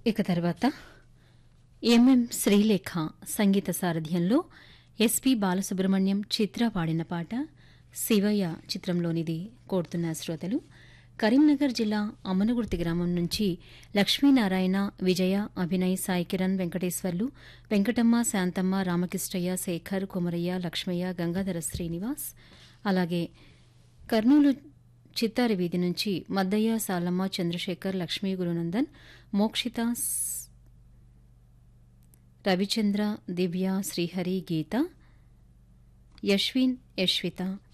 ఇక తర్వాత ఎంఎం శ్రీలేఖ సంగీత సారథ్యంలో ఎస్పి బాలసుబ్రహ్మణ్యం చిత్ర పాడిన పాట శివయ్య చిత్రంలోనిది కోరుతున్న శ్రోతలు కరీంనగర్ జిల్లా అమ్మనగుర్తి గ్రామం నుంచి లక్ష్మీనారాయణ విజయ అభినయ్ సాయి కిరణ్ వెంకటేశ్వర్లు వెంకటమ్మ శాంతమ్మ రామకృష్ణయ్య శేఖర్ కుమరయ్య లక్ష్మయ్య గంగాధర శ్రీనివాస్ అలాగే కర్నూలు చిత్తారి వీధి నుంచి మద్దయ్య సాలమ్మ చంద్రశేఖర్ లక్ష్మీ గురునందన్ మోక్షిత స్- రవిచంద్ర దివ్య శ్రీహరి గీత యశ్విన్ యశ్విత